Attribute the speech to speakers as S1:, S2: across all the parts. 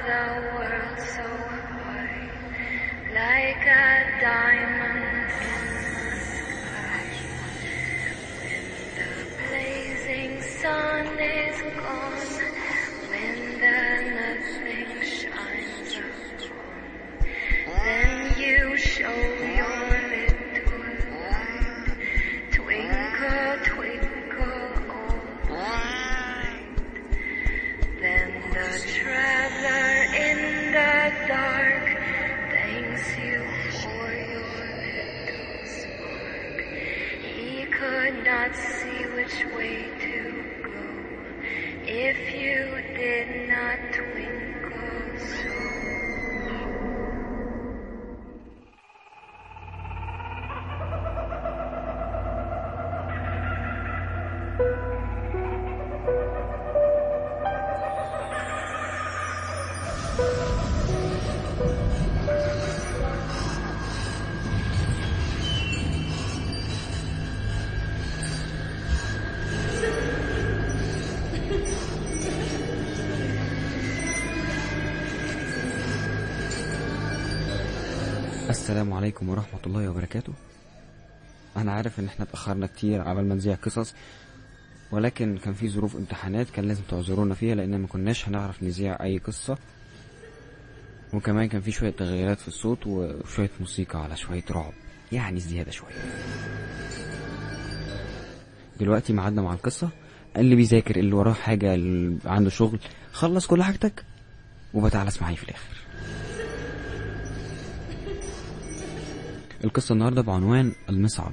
S1: the world so high, like a diamond in the sky. When the blazing sun is gone, when the nothing shines upon, then you show your little light. Twinkle, twinkle, oh light. Then the traveler in the dark thanks you for your little spark. He could not see which way to go if you did not twinkle so.
S2: السلام عليكم ورحمة الله وبركاته أنا عارف إن إحنا اتأخرنا كتير على ما نذيع قصص ولكن كان في ظروف امتحانات كان لازم تعذرونا فيها لأن ما كناش هنعرف نذيع أي قصة وكمان كان في شوية تغييرات في الصوت وشوية موسيقى على شوية رعب يعني زيادة شوية دلوقتي ميعادنا مع القصة اللي بيذاكر اللي وراه حاجة اللي عنده شغل خلص كل حاجتك وبتعالى اسمعي في الآخر القصة النهاردة بعنوان المصعد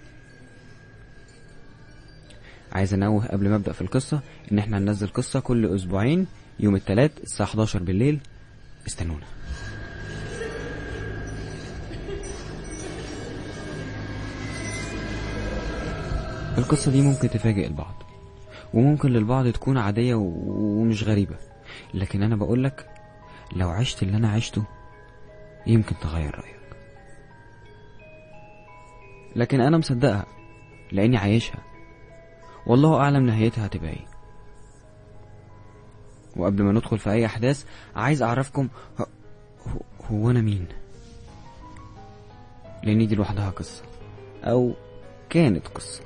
S2: عايز انوه قبل ما ابدأ في القصة ان احنا هننزل قصة كل اسبوعين يوم التلات الساعة 11 بالليل استنونا القصة دي ممكن تفاجئ البعض وممكن للبعض تكون عادية و- ومش غريبة لكن انا بقولك لو عشت اللي انا عشته يمكن تغير رأيك لكن انا مصدقها لاني عايشها والله اعلم نهايتها هتبقى ايه وقبل ما ندخل في اي احداث عايز اعرفكم ه- هو- هو انا مين لان دي لوحدها قصة او كانت قصة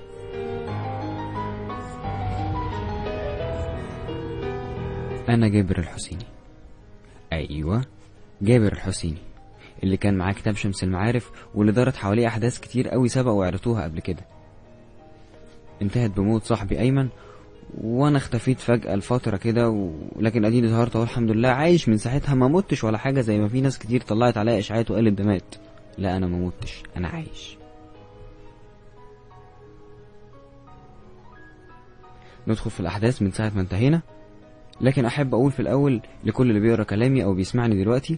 S2: انا جابر الحسيني ايوه جابر الحسيني اللي كان معاه كتاب شمس المعارف واللي دارت حواليه احداث كتير قوي سبق وعرفتوها قبل كده انتهت بموت صاحبي ايمن وانا اختفيت فجأة لفترة كده و... لكن اديني ظهرت اهو الحمد لله عايش من ساعتها ما متش ولا حاجة زي ما في ناس كتير طلعت عليا اشاعات وقالت ده مات لا انا ما متش انا عايش ندخل في الاحداث من ساعة ما انتهينا لكن احب اقول في الاول لكل اللي بيقرا كلامي او بيسمعني دلوقتي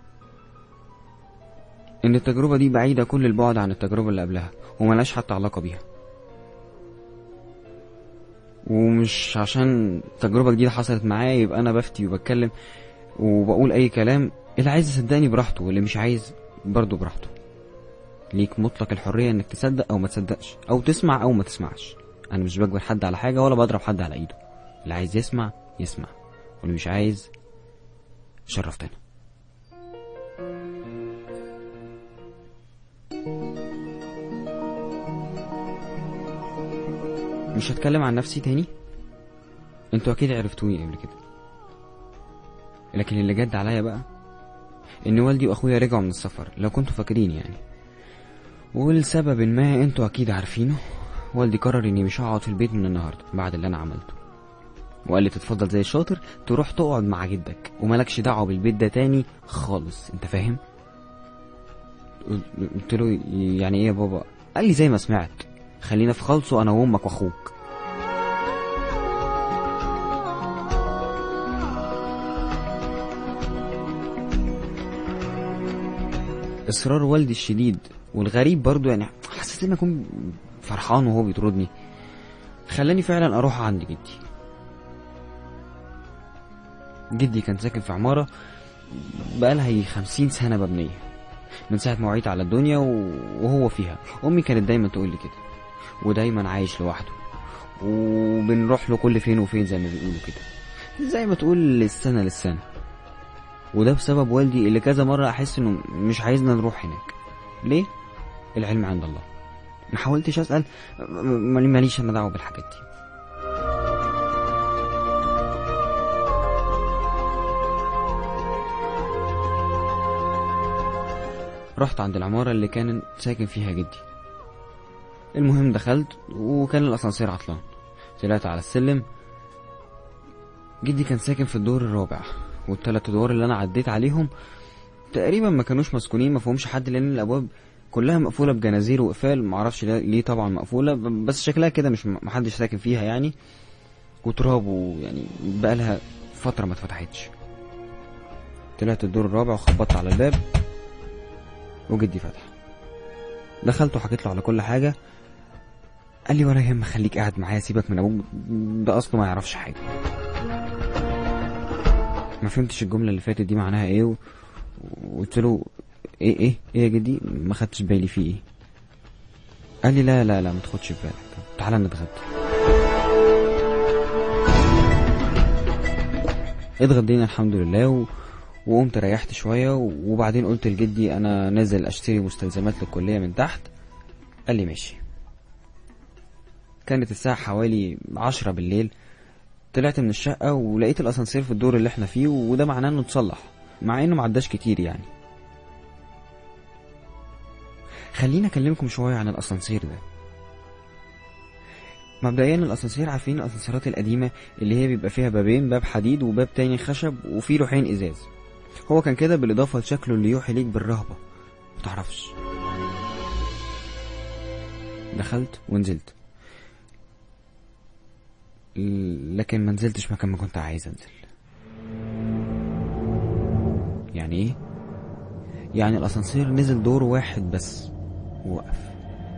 S2: ان التجربة دي بعيدة كل البعد عن التجربة اللي قبلها وملهاش حتى علاقة بيها ومش عشان تجربة جديدة حصلت معايا يبقى انا بفتي وبتكلم وبقول اي كلام اللي عايز يصدقني براحته واللي مش عايز برضه براحته ليك مطلق الحرية انك تصدق او ما تصدقش او تسمع او ما تسمعش انا مش بجبر حد على حاجة ولا بضرب حد على ايده اللي عايز يسمع يسمع واللي مش عايز شرفتنا مش هتكلم عن نفسي تاني انتوا اكيد عرفتوني قبل كده لكن اللي جد عليا بقى ان والدي واخويا رجعوا من السفر لو كنتوا فاكرين يعني ولسبب ما انتوا اكيد عارفينه والدي قرر اني مش هقعد في البيت من النهارده بعد اللي انا عملته وقال لي تتفضل زي الشاطر تروح تقعد مع جدك وملكش دعوه بالبيت ده تاني خالص انت فاهم قلت له يعني ايه يا بابا قال لي زي ما سمعت خلينا في خالصه انا وامك واخوك اصرار والدي الشديد والغريب برضو يعني حسيت ان اكون فرحان وهو بيطردني خلاني فعلا اروح عند جدي جدي كان ساكن في عمارة بقالها يجي خمسين سنة مبنية من ساعة ما وعيت على الدنيا و- وهو فيها أمي كانت دايما تقول لي كده ودايما عايش لوحده وبنروح له كل فين وفين زي ما بيقولوا كده زي ما تقول السنة للسنة وده بسبب والدي اللي كذا مرة أحس إنه مش عايزنا نروح هناك ليه؟ العلم عند الله ما حاولتش أسأل م- م- ماليش أنا دعوة بالحاجات دي رحت عند العمارة اللي كان ساكن فيها جدي المهم دخلت وكان الأسانسير عطلان طلعت على السلم جدي كان ساكن في الدور الرابع والتلات ادوار اللي انا عديت عليهم تقريبا ما كانوش مسكونين ما فيهمش حد لان الابواب كلها مقفوله بجنازير وقفال معرفش ليه ليه طبعا مقفوله ب- بس شكلها كده مش محدش ساكن فيها يعني وتراب ويعني بقالها فتره ما اتفتحتش طلعت الدور الرابع وخبطت على الباب وجدي فتح دخلت وحكيت له على كل حاجه قال لي ولا يهمك خليك قاعد معايا سيبك من ابوك ده اصله ما يعرفش حاجه ما فهمتش الجمله اللي فاتت دي معناها ايه و- وقلت له ايه ايه ايه يا جدي ما خدتش بالي فيه ايه قال لي لا لا لا ما تاخدش في بالك تعالى نتغدى اتغدينا الحمد لله و... وقمت ريحت شوية و- وبعدين قلت لجدي أنا نازل أشتري مستلزمات للكلية من تحت قال لي ماشي كانت الساعة حوالي عشرة بالليل طلعت من الشقة ولقيت الأسانسير في الدور اللي احنا فيه وده معناه إنه اتصلح مع إنه معداش كتير يعني خليني أكلمكم شوية عن الأسانسير ده مبدئيا الأسانسير عارفين الأسانسيرات القديمة اللي هي بيبقى فيها بابين باب حديد وباب تاني خشب وفيه لوحين إزاز هو كان كده بالإضافة لشكله اللي يوحي ليك بالرهبة متعرفش دخلت ونزلت لكن ما نزلتش مكان ما كنت عايز انزل يعني ايه يعني الاسانسير نزل دور واحد بس ووقف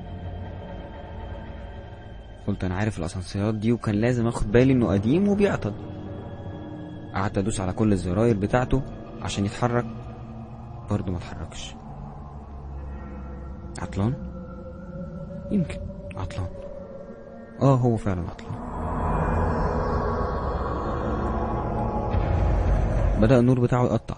S2: قلت انا عارف الاسانسيرات دي وكان لازم اخد بالي انه قديم وبيعطل قعدت ادوس على كل الزراير بتاعته عشان يتحرك برضه ما اتحركش عطلان يمكن عطلان اه هو فعلا عطلان بدأ النور بتاعه يقطع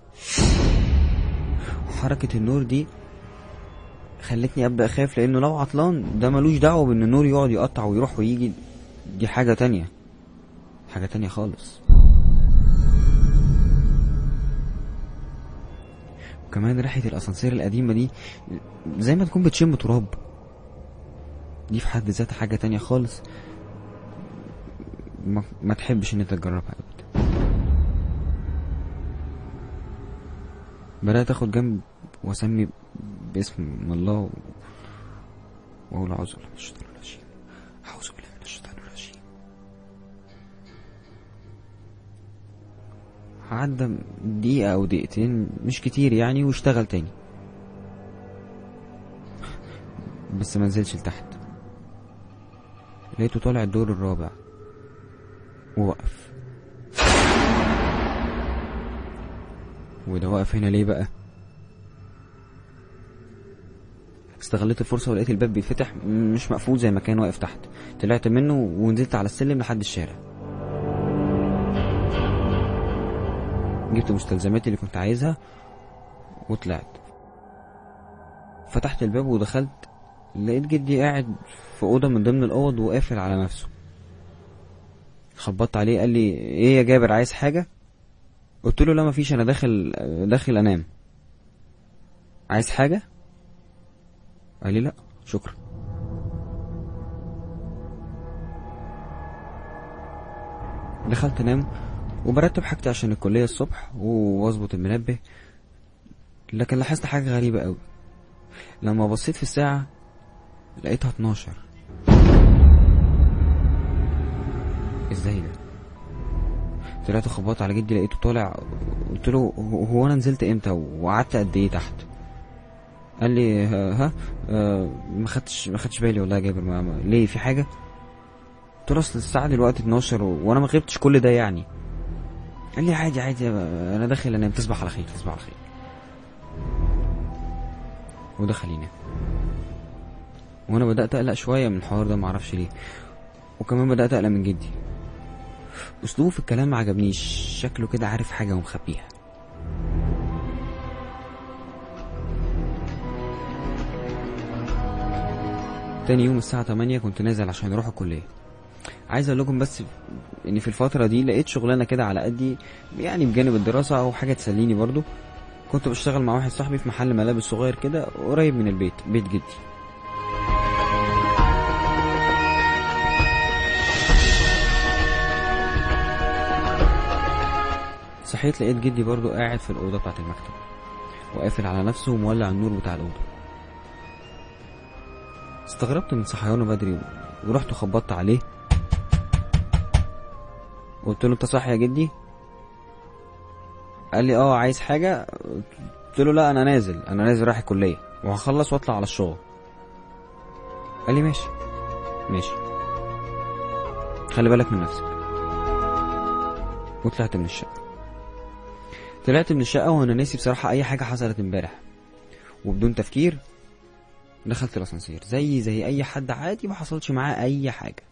S2: حركة النور دي خلتني أبدأ أخاف لأنه لو عطلان ده ملوش دعوة بإن النور يقعد يقطع ويروح ويجي دي حاجة تانية حاجة تانية خالص وكمان ريحة الأسانسير القديمة دي زي ما تكون بتشم تراب دي في حد ذاتها حاجة تانية خالص ما, ما تحبش ان انت تجربها ابدا بدأت اخد جنب واسمي باسم الله و... واقول اعوذ بالله من الشيطان الرجيم اعوذ بالله من الشيطان الرجيم عدى دقيقة أو دقيقتين مش كتير يعني واشتغل تاني بس ما نزلش لتحت لقيته طالع الدور الرابع ووقف وده واقف هنا ليه بقى استغليت الفرصة ولقيت الباب بيتفتح مش مقفول زي ما كان واقف تحت طلعت منه ونزلت على السلم لحد الشارع جبت مستلزماتي اللي كنت عايزها وطلعت فتحت الباب ودخلت لقيت جدي قاعد في أوضة من ضمن الأوض وقافل على نفسه خبطت عليه قال لي ايه يا جابر عايز حاجة قلت له لا مفيش انا داخل داخل انام عايز حاجة قال لي لا شكرا دخلت انام وبرتب حاجتي عشان الكلية الصبح واظبط المنبه لكن لاحظت حاجة غريبة قوي لما بصيت في الساعة لقيتها 12 ازاي ده طلعت خبطت على جدي لقيته طالع قلت له هو هو انا نزلت امتى وقعدت قد ايه تحت قال لي ها, ها آه ما خدتش ما خدتش بالي والله يا جابر ما ما- ليه في حاجه قلت له اصل الساعه دلوقتي 12 و... وانا ما غبتش كل ده يعني قال لي عادي عادي يا- انا داخل انام تصبح على خير تصبح على خير ودخل ينام وانا بدات اقلق شويه من الحوار ده معرفش ليه وكمان بدات اقلق من جدي اسلوبه في الكلام ما عجبنيش شكله كده عارف حاجه ومخبيها تاني يوم الساعة 8 كنت نازل عشان اروح الكلية عايز اقول لكم بس ان في الفترة دي لقيت شغلانة كده على قدي يعني بجانب الدراسة او حاجة تسليني برضو كنت بشتغل مع واحد صاحبي في محل ملابس صغير كده قريب من البيت بيت جدي صحيت لقيت جدي برضو قاعد في الأوضة بتاعت المكتب وقافل على نفسه ومولع النور بتاع الأوضة استغربت من صحيانه بدري ورحت خبطت عليه قلت له انت صاحي يا جدي قال لي اه عايز حاجة قلت له لا انا نازل انا نازل رايح الكلية وهخلص واطلع على الشغل قال لي ماشي ماشي خلي بالك من نفسك وطلعت من الشقة طلعت من الشقة وانا ناسي بصراحة اي حاجة حصلت امبارح وبدون تفكير دخلت الاسانسير زي زي اي حد عادي ما حصلش معاه اي حاجة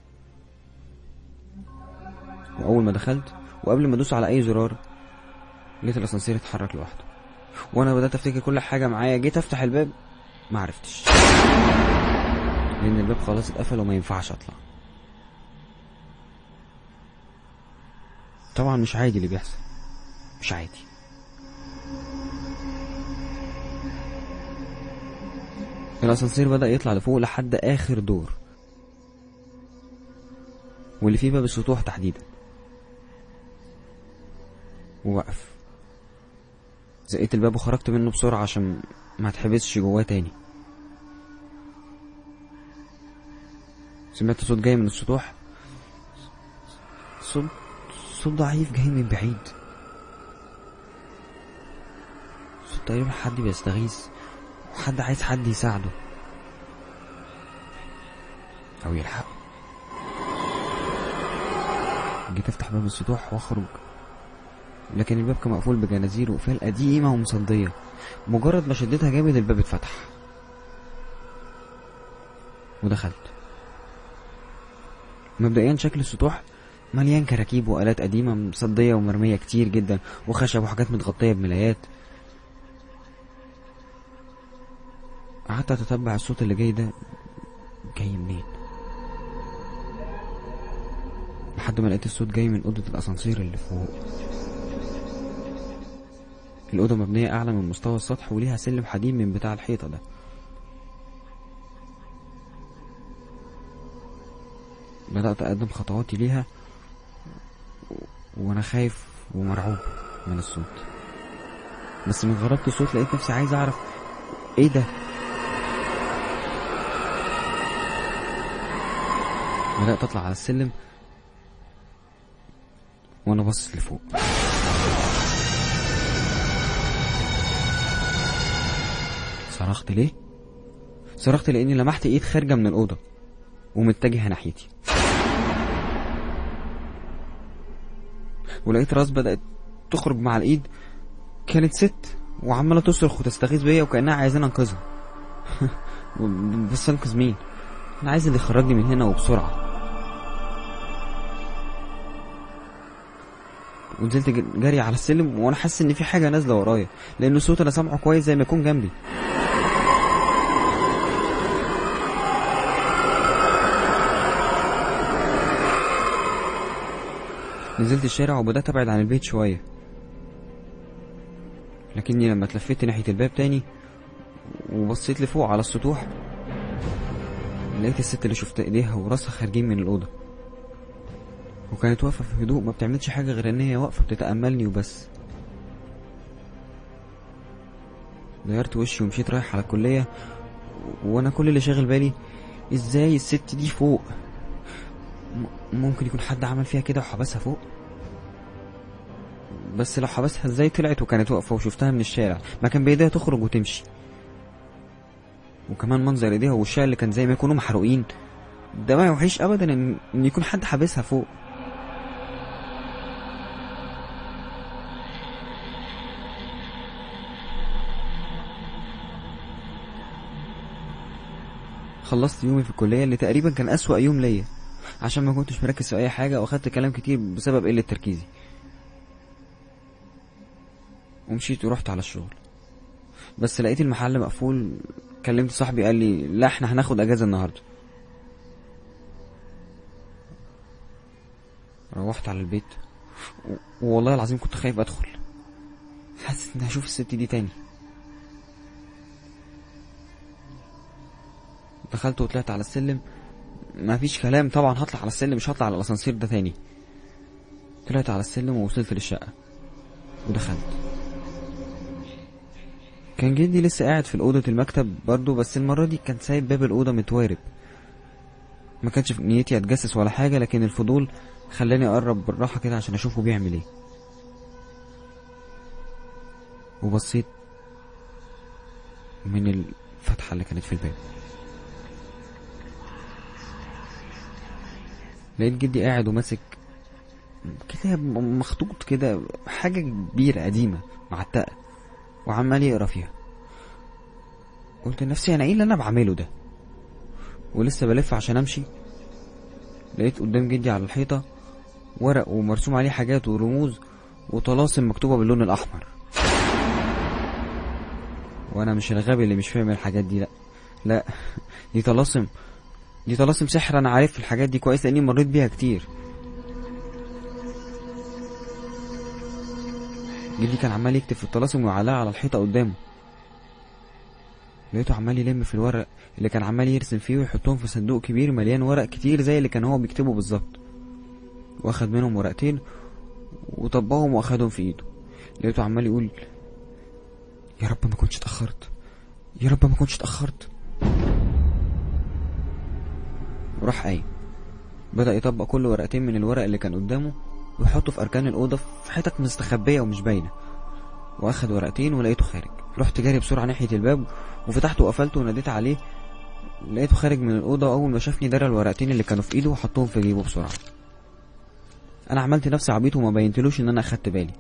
S2: واول ما دخلت وقبل ما ادوس على اي زرار لقيت الاسانسير اتحرك لوحده وانا بدات افتكر كل حاجه معايا جيت افتح الباب ما عرفتش لان الباب خلاص اتقفل وما ينفعش اطلع طبعا مش عادي اللي بيحصل مش عادي الاسانسير بدا يطلع لفوق لحد اخر دور واللي فيه باب السطوح تحديدا ووقف زقيت الباب وخرجت منه بسرعة عشان ما اتحبسش جواه تاني سمعت صوت جاي من السطوح صوت صوت ضعيف جاي من بعيد صوت تقريبا حد بيستغيث وحد عايز حد يساعده أو يلحقه جيت افتح باب السطوح واخرج لكن الباب كان مقفول بجنازير وقفال قديمة ومصدية مجرد ما شدتها جامد الباب اتفتح ودخلت مبدئيا شكل السطوح مليان كراكيب وآلات قديمة مصدية ومرمية كتير جدا وخشب وحاجات متغطية بملايات قعدت أتتبع الصوت اللي جاي ده جاي منين لحد ما لقيت الصوت جاي من أوضة الأسانسير اللي فوق الأوضة مبنية أعلى من مستوى السطح وليها سلم حديد من بتاع الحيطة ده بدأت أقدم خطواتي ليها و- وأنا خايف ومرعوب من الصوت بس من غرابة الصوت لقيت نفسي عايز أعرف إيه ده بدأت أطلع على السلم وأنا باصص لفوق صرخت ليه؟ صرخت لأني لمحت إيد خارجة من الأوضة ومتجهة ناحيتي ولقيت راس بدأت تخرج مع الإيد كانت ست وعمالة تصرخ وتستغيث بيا وكأنها عايزاني أنقذها بس أنقذ مين؟ أنا عايز اللي يخرجني من هنا وبسرعة ونزلت ج- جري على السلم وانا حاسس ان في حاجه نازله ورايا لان الصوت انا سامعه كويس زي ما يكون جنبي نزلت الشارع وبدات ابعد عن البيت شويه لكني لما اتلفت ناحيه الباب تاني وبصيت لفوق على السطوح لقيت الست اللي شفت ايديها وراسها خارجين من الاوضه وكانت واقفة في هدوء ما بتعملش حاجة غير ان هي واقفة بتتأملني وبس غيرت وشي ومشيت رايح على الكلية وانا كل اللي شاغل بالي ازاي الست دي فوق م- ممكن يكون حد عمل فيها كده وحبسها فوق بس لو حبسها ازاي طلعت وكانت واقفة وشفتها من الشارع ما كان بايديها تخرج وتمشي وكمان منظر ايديها ووشها اللي كان زي ما يكونوا محروقين ده ما يوحيش ابدا ان ان يكون حد حابسها فوق خلصت يومي في الكلية اللي تقريبا كان أسوأ يوم ليا عشان ما كنتش مركز في أي حاجة وأخدت كلام كتير بسبب قلة تركيزي ومشيت ورحت على الشغل بس لقيت المحل مقفول كلمت صاحبي قال لي لا احنا هناخد اجازة النهاردة روحت على البيت و... والله العظيم كنت خايف ادخل حاسس اني هشوف الست دي تاني دخلت وطلعت على السلم ما فيش كلام طبعا هطلع على السلم مش هطلع على الاسانسير ده تاني طلعت على السلم ووصلت للشقة ودخلت كان جدي لسه قاعد في الأوضة المكتب برضه بس المرة دي كان سايب باب الأوضة متوارب ما كانش في نيتي أتجسس ولا حاجة لكن الفضول خلاني أقرب بالراحة كده عشان أشوفه بيعمل إيه وبصيت من الفتحة اللي كانت في الباب لقيت جدي قاعد وماسك كتاب مخطوط كده حاجة كبيرة قديمة معتقة وعمال يقرا فيها قلت لنفسي انا ايه اللي انا بعمله ده ولسه بلف عشان امشي لقيت قدام جدي على الحيطة ورق ومرسوم عليه حاجات ورموز وطلاسم مكتوبة باللون الأحمر وأنا مش الغبي اللي مش فاهم الحاجات دي لأ لأ دي طلاسم دي طلاسم سحر أنا عارف الحاجات دي كويس لأني مريت بيها كتير جدي كان عمال يكتب في الطلاسم ويعلقها على الحيطة قدامه لقيته عمال يلم في الورق اللي كان عمال يرسم فيه ويحطهم في صندوق كبير مليان ورق كتير زي اللي كان هو بيكتبه بالظبط واخد منهم ورقتين وطبقهم واخدهم في ايده لقيته عمال يقول يا رب ما كنتش اتأخرت يا رب ما كنتش اتأخرت وراح قايم بدأ يطبق كل ورقتين من الورق اللي كان قدامه ويحطه في أركان الأوضة في حتت مستخبية ومش باينة وأخد ورقتين ولقيته خارج رحت جاري بسرعة ناحية الباب وفتحته وقفلته وناديت عليه لقيته خارج من الأوضة وأول ما شافني درى الورقتين اللي كانوا في إيده وحطهم في جيبه بسرعة أنا عملت نفسي عبيط وما بينتلوش إن أنا أخدت بالي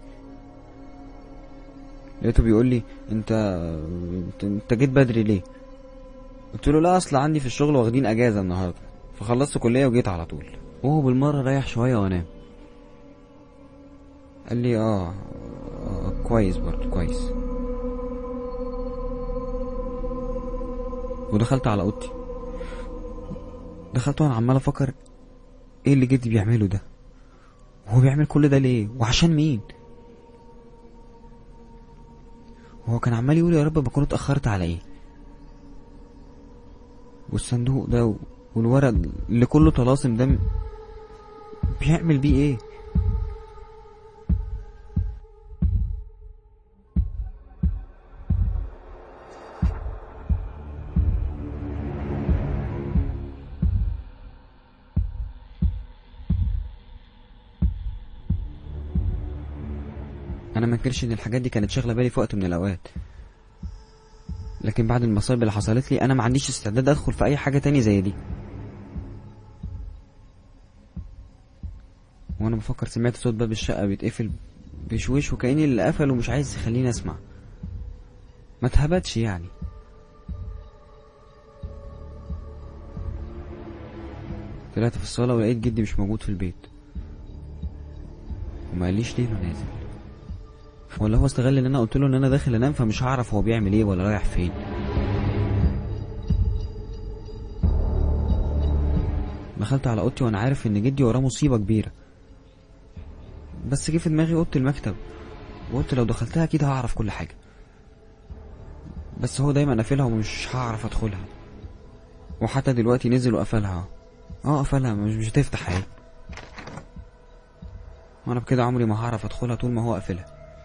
S2: لقيته بيقول لي انت انت, انت جيت بدري ليه قلت له لا اصل عندي في الشغل واخدين اجازه النهارده فخلصت كليه وجيت على طول وهو بالمره ريح شويه وانام قال لي اه, آه كويس برضه كويس ودخلت على اوضتي دخلت وانا عمال افكر ايه اللي جدي بيعمله ده وهو بيعمل كل ده ليه وعشان مين وهو كان عمال يقول يا رب بكون اتأخرت على ايه والصندوق ده والورق اللي كله طلاسم ده بيعمل بيه ايه انا ما انكرش ان الحاجات دي كانت شاغله بالي في وقت من الاوقات لكن بعد المصايب اللي حصلت لي انا ما عنديش استعداد ادخل في اي حاجه تاني زي دي وانا بفكر سمعت صوت باب الشقه بيتقفل بشويش وكاني اللي قفل ومش عايز يخليني اسمع ما اتهبتش يعني طلعت في الصاله ولقيت جدي مش موجود في البيت وما قاليش ليه انه نازل ولا هو استغل ان انا قلت له ان انا داخل انام فمش هعرف هو بيعمل ايه ولا رايح فين دخلت على اوضتي وانا عارف ان جدي وراه مصيبه كبيره بس جه في دماغي اوضه المكتب وقلت لو دخلتها اكيد هعرف كل حاجه بس هو دايما قافلها ومش هعرف ادخلها وحتى دلوقتي نزل وقفلها اه قفلها مش مش هتفتح اهي وانا بكده عمري ما هعرف ادخلها طول ما هو قافلها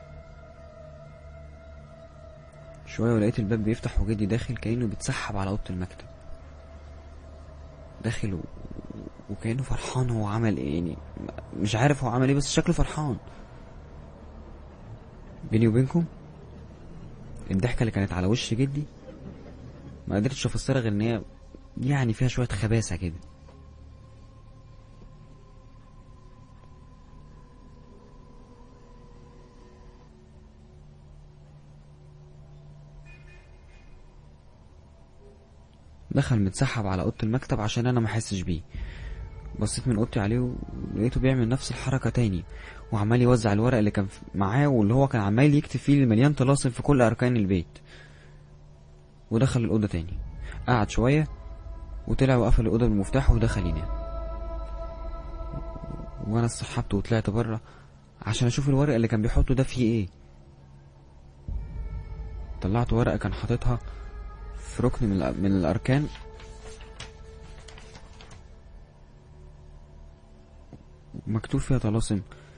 S2: شوية ولقيت الباب بيفتح وجدي داخل كأنه بيتسحب على أوضة المكتب داخل و... وكأنه فرحان هو عمل ايه يعني مش عارف هو عمل ايه بس شكله فرحان بيني وبينكم الضحكة اللي كانت على وش جدي ما قدرتش افسرها غير ان هي يعني فيها شوية خباثة كده دخل متسحب على اوضه المكتب عشان انا ما احسش بيه بصيت من اوضتي عليه ولقيته بيعمل نفس الحركه تاني وعمال يوزع الورق اللي كان معاه واللي هو كان عمال يكتب فيه اللي مليان طلاسم في كل اركان البيت ودخل الاوضه تاني قعد شويه وطلع وقفل الاوضه بالمفتاح ودخل ينام وانا اتسحبت وطلعت بره عشان اشوف الورق اللي كان بيحطه ده فيه ايه طلعت ورقه كان حاططها في ركن من, الأ- من الاركان مكتوب فيها طلاسم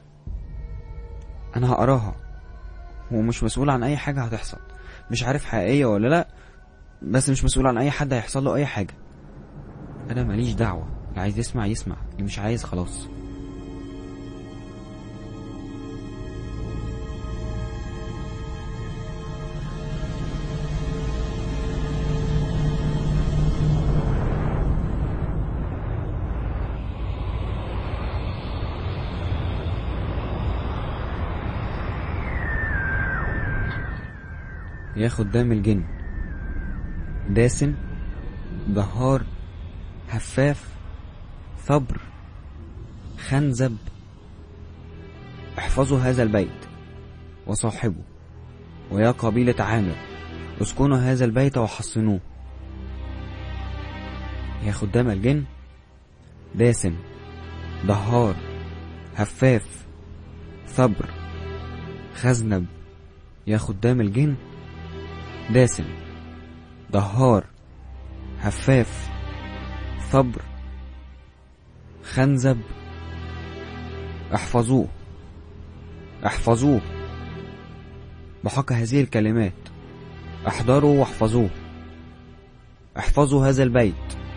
S2: انا هقراها هو مش مسؤول عن اي حاجه هتحصل مش عارف حقيقيه ولا لا بس مش مسؤول عن اي حد هيحصل له اي حاجه انا ماليش دعوه اللي عايز يسمع يسمع اللي مش عايز خلاص يا خدام الجن داسن دهار هفاف ثبر خنزب احفظوا هذا البيت وصاحبه ويا قبيلة عامر اسكنوا هذا البيت وحصنوه يا خدام الجن داسم دهار هفاف ثبر خزنب يا خدام الجن داسم دهار هفاف ثبر خنزب احفظوه احفظوه بحق هذه الكلمات احضروا واحفظوه احفظوا هذا البيت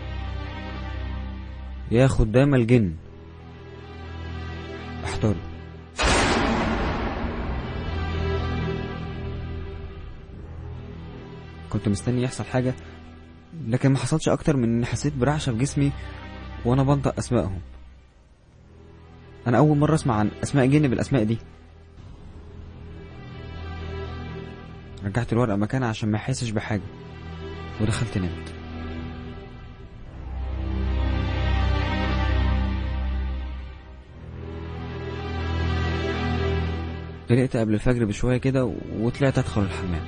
S2: يا خدام الجن احضروا كنت مستني يحصل حاجة لكن ما حصلش أكتر من إني حسيت برعشة في جسمي وأنا بنطق أسمائهم أنا أول مرة أسمع عن أسماء جن بالأسماء دي رجعت الورقة مكانها عشان ما يحسش بحاجة ودخلت نمت قلقت قبل الفجر بشوية كده وطلعت أدخل الحمام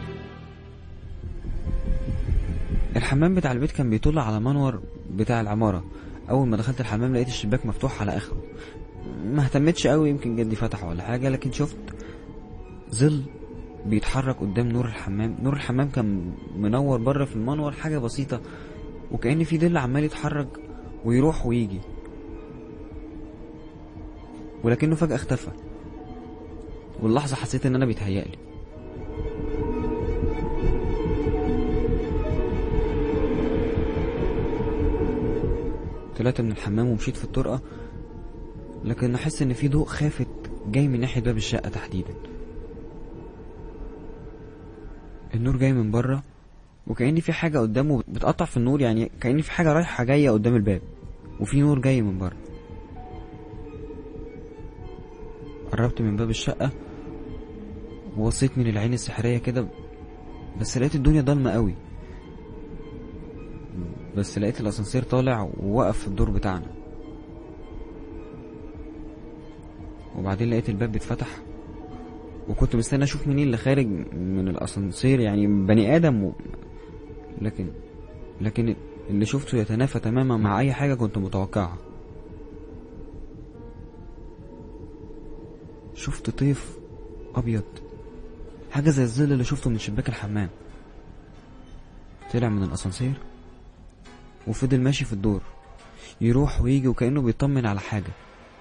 S2: الحمام بتاع البيت كان بيطل على منور بتاع العمارة أول ما دخلت الحمام لقيت الشباك مفتوح على آخره ما اهتمتش قوي يمكن جدي فتح ولا حاجة لكن شفت ظل بيتحرك قدام نور الحمام نور الحمام كان منور بره في المنور حاجة بسيطة وكأن في ظل عمال يتحرك ويروح ويجي ولكنه فجأة اختفى واللحظة حسيت ان انا بيتهيألي طلعت من الحمام ومشيت في الطرقة لكن احس ان في ضوء خافت جاي من ناحية باب الشقة تحديدا النور جاي من بره وكأن في حاجة قدامه بتقطع في النور يعني كأن في حاجة رايحة جاية قدام الباب وفي نور جاي من بره قربت من باب الشقة وبصيت من العين السحرية كده بس لقيت الدنيا ضلمة قوي بس لقيت الاسانسير طالع ووقف في الدور بتاعنا وبعدين لقيت الباب بيتفتح وكنت مستني اشوف مين اللي خارج من الاسانسير يعني بني ادم و... لكن لكن اللي شفته يتنافى تماما مع اي حاجه كنت متوقعها شفت طيف ابيض حاجه زي الظل اللي شفته من شباك الحمام طلع من الاسانسير وفضل ماشي في الدور يروح ويجي وكأنه بيطمن على حاجة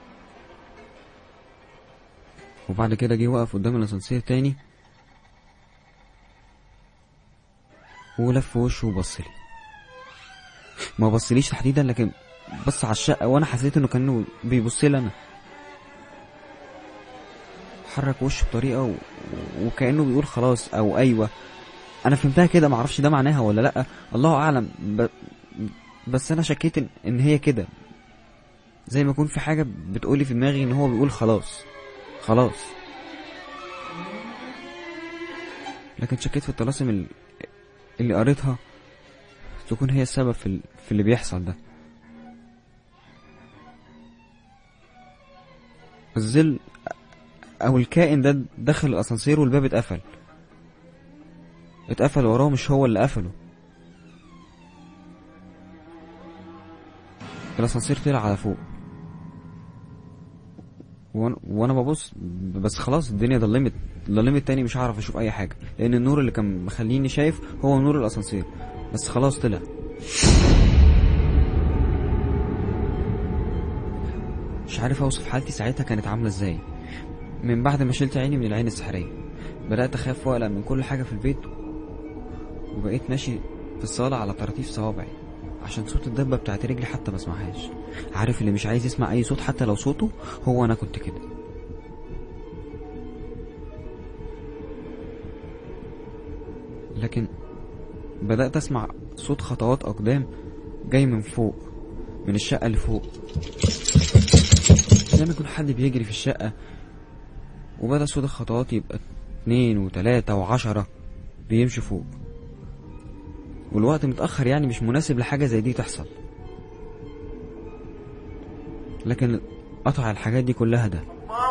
S2: وبعد كده جه وقف قدام الاسانسير تاني ولف وشه وبصلي ما بصليش تحديدا لكن بص على الشقة وانا حسيت انه كانه بيبص لي انا حرك وشه بطريقة و... وكأنه بيقول خلاص او ايوه انا فهمتها كده معرفش ده معناها ولا لا الله اعلم ب... بس انا شكيت ان, إن هي كده زي ما يكون في حاجة بتقولي في دماغي ان هو بيقول خلاص خلاص لكن شكيت في الطلاسم ال- اللي قريتها تكون هي السبب في, ال- في اللي بيحصل ده الظل او الكائن ده دخل الاسانسير والباب اتقفل اتقفل وراه مش هو اللي قفله الاسانسير طلع على فوق وانا, وأنا ببص بس خلاص الدنيا ضلمت ضلمت تاني مش هعرف اشوف اي حاجه لان النور اللي كان مخليني شايف هو نور الاسانسير بس خلاص طلع مش عارف اوصف حالتي ساعتها كانت عامله ازاي من بعد ما شلت عيني من العين السحريه بدات اخاف واقلق من كل حاجه في البيت وبقيت ماشي في الصاله على طراطيف صوابعي عشان صوت الدبه بتاعت رجلي حتى ما اسمعهاش عارف اللي مش عايز يسمع اي صوت حتى لو صوته هو انا كنت كده لكن بدأت أسمع صوت خطوات أقدام جاي من فوق من الشقة اللي فوق زي ما يكون حد بيجري في الشقة وبدأ صوت الخطوات يبقى اتنين وتلاتة وعشرة بيمشوا فوق والوقت متأخر يعني مش مناسب لحاجة زي دي تحصل لكن قطع الحاجات دي كلها ده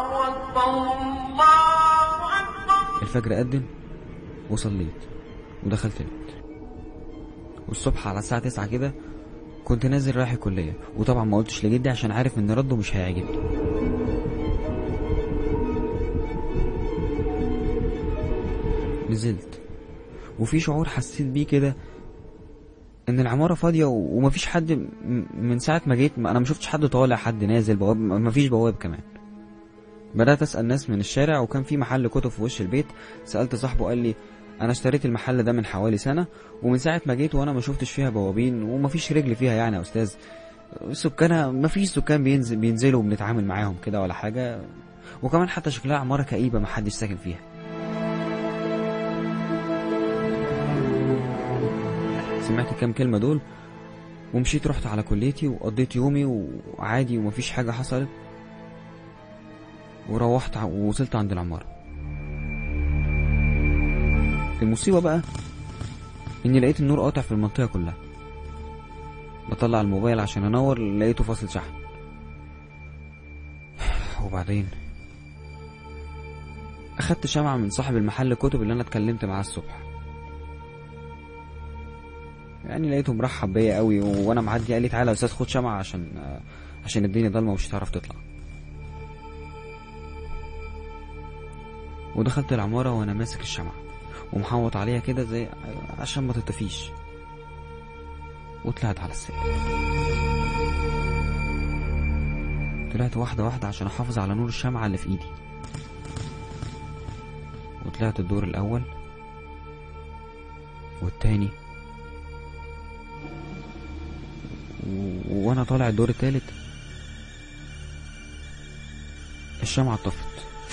S2: الفجر قدم وصليت ودخلت البيت والصبح على الساعة تسعة كده كنت نازل رايح الكلية وطبعا ما قلتش لجدي عشان عارف ان رده مش هيعجبني نزلت وفي شعور حسيت بيه كده ان العمارة فاضية و- ومفيش حد م- من ساعة ما جيت انا ما شفتش حد طالع حد نازل بواب مفيش بواب كمان بدأت أسأل ناس من الشارع وكان في محل كتب في وش البيت سألت صاحبه قال لي أنا اشتريت المحل ده من حوالي سنة ومن ساعة ما جيت وأنا ما شفتش فيها بوابين ومفيش رجل فيها يعني يا أستاذ سكانها مفيش سكان بينزل بينزلوا وبنتعامل معاهم كده ولا حاجة وكمان حتى شكلها عمارة كئيبة محدش ساكن فيها سمعت كام كلمة دول ومشيت رحت على كليتي وقضيت يومي وعادي ومفيش حاجة حصلت وروحت ع- ووصلت عند العمارة المصيبة بقى اني لقيت النور قاطع في المنطقة كلها بطلع الموبايل عشان انور لقيته فاصل شحن وبعدين اخدت شمعة من صاحب المحل الكتب اللي انا اتكلمت معاه الصبح يعني لقيته مرحب بيا قوي وانا معدي قال لي تعالى يا استاذ خد شمعة عشان عشان الدنيا ضلمة ومش هتعرف تطلع ودخلت العمارة وانا ماسك الشمعة ومحوط عليها كده زي عشان ما تطفيش وطلعت على السلم طلعت واحدة واحدة عشان احافظ على نور الشمعة اللي في ايدي وطلعت الدور الاول والتاني و... وانا طالع الدور التالت الشمعة اتطفت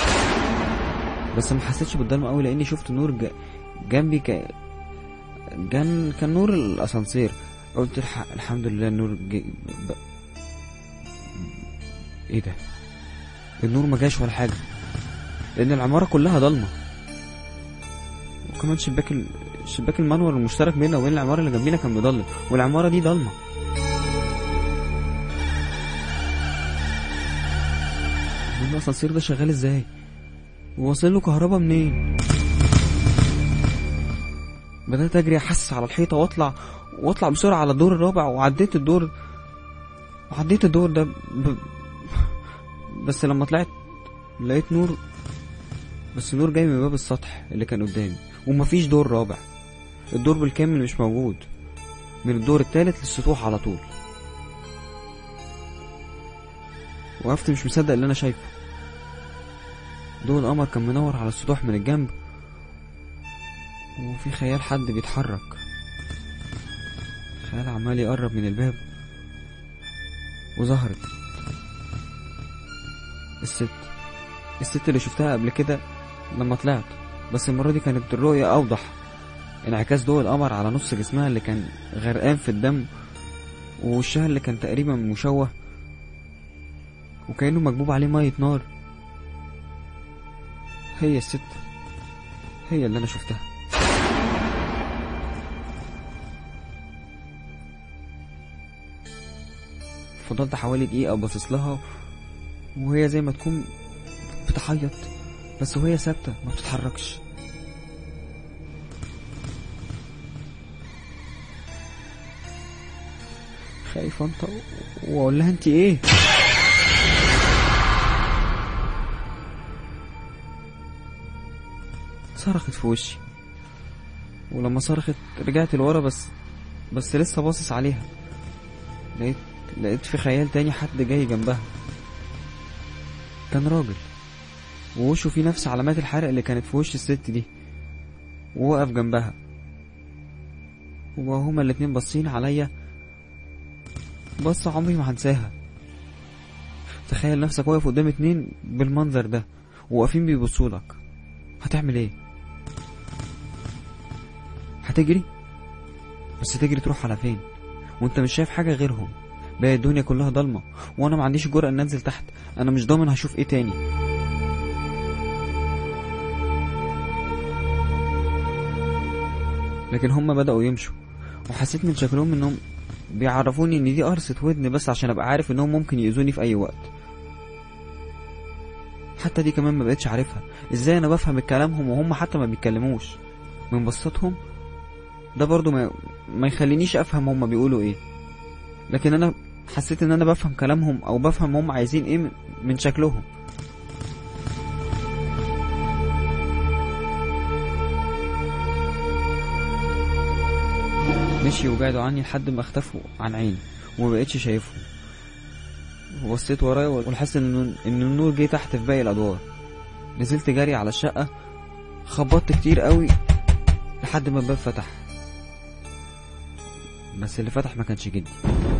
S2: بس ما حسيتش بالضلمة قوي لاني شفت نور ج... جنبي ك... كان كان نور الاسانسير قلت الح... الحمد لله النور ج... ب... ايه ده النور ما جاش ولا حاجة لان العمارة كلها ضلمة وكمان شباك ال... شباك المنور المشترك بيننا وبين العمارة اللي جنبينا كان مضلم والعمارة دي ضلمة الاسانسير ده شغال ازاي وواصل له كهربا منين بدأت أجري أحس على الحيطة وأطلع وأطلع بسرعة على الدور الرابع وعديت الدور وعديت الدور ده ب... بس لما طلعت لقيت نور بس نور جاي من باب السطح اللي كان قدامي ومفيش دور رابع الدور بالكامل مش موجود من الدور التالت للسطوح على طول وقفت مش مصدق اللي أنا شايفه ضوء القمر كان منور على السطوح من الجنب وفي خيال حد بيتحرك خيال عمال يقرب من الباب وظهرت الست الست اللي شفتها قبل كده لما طلعت بس المرة دي كانت الرؤية أوضح انعكاس ضوء القمر على نص جسمها اللي كان غرقان في الدم ووشها اللي كان تقريبا مشوه وكأنه مكبوب عليه مية نار هي الست هي اللي أنا شفتها فضلت حوالي دقيقة باصص لها وهي زي ما تكون بتعيط بس وهي ثابتة ما بتتحركش خايفة انت واقول لها انت ايه صرخت في وشي ولما صرخت رجعت لورا بس بس لسه باصص عليها لقيت لقيت في خيال تاني حد جاي جنبها كان راجل ووشه فيه نفس علامات الحرق اللي كانت في وش الست دي ووقف جنبها وهما الاتنين باصين عليا بصة عمري ما هنساها تخيل نفسك واقف قدام اتنين بالمنظر ده وواقفين بيبصولك هتعمل ايه هتجري بس تجري تروح على فين وانت مش شايف حاجه غيرهم باقي الدنيا كلها ضلمه وانا ما عنديش جرأة ان انزل تحت انا مش ضامن هشوف ايه تاني لكن هم بدأوا يمشوا وحسيت من شكلهم انهم بيعرفوني ان دي قرصة ودن بس عشان ابقى عارف انهم ممكن يأذوني في اي وقت حتى دي كمان ما بقتش عارفها ازاي انا بفهم كلامهم وهم حتى ما بيتكلموش من بصتهم ده برضو ما, ما يخلينيش افهم هم بيقولوا ايه لكن انا حسيت ان انا بفهم كلامهم او بفهم هم عايزين ايه من- من شكلهم مشي وبعدوا عني لحد ما اختفوا عن عيني وما بقتش شايفهم وبصيت ورايا ولاحظت ان ان النور جه تحت في باقي الادوار نزلت جري على الشقه خبطت كتير قوي لحد ما الباب فتح بس اللي فتح ما كانش جدي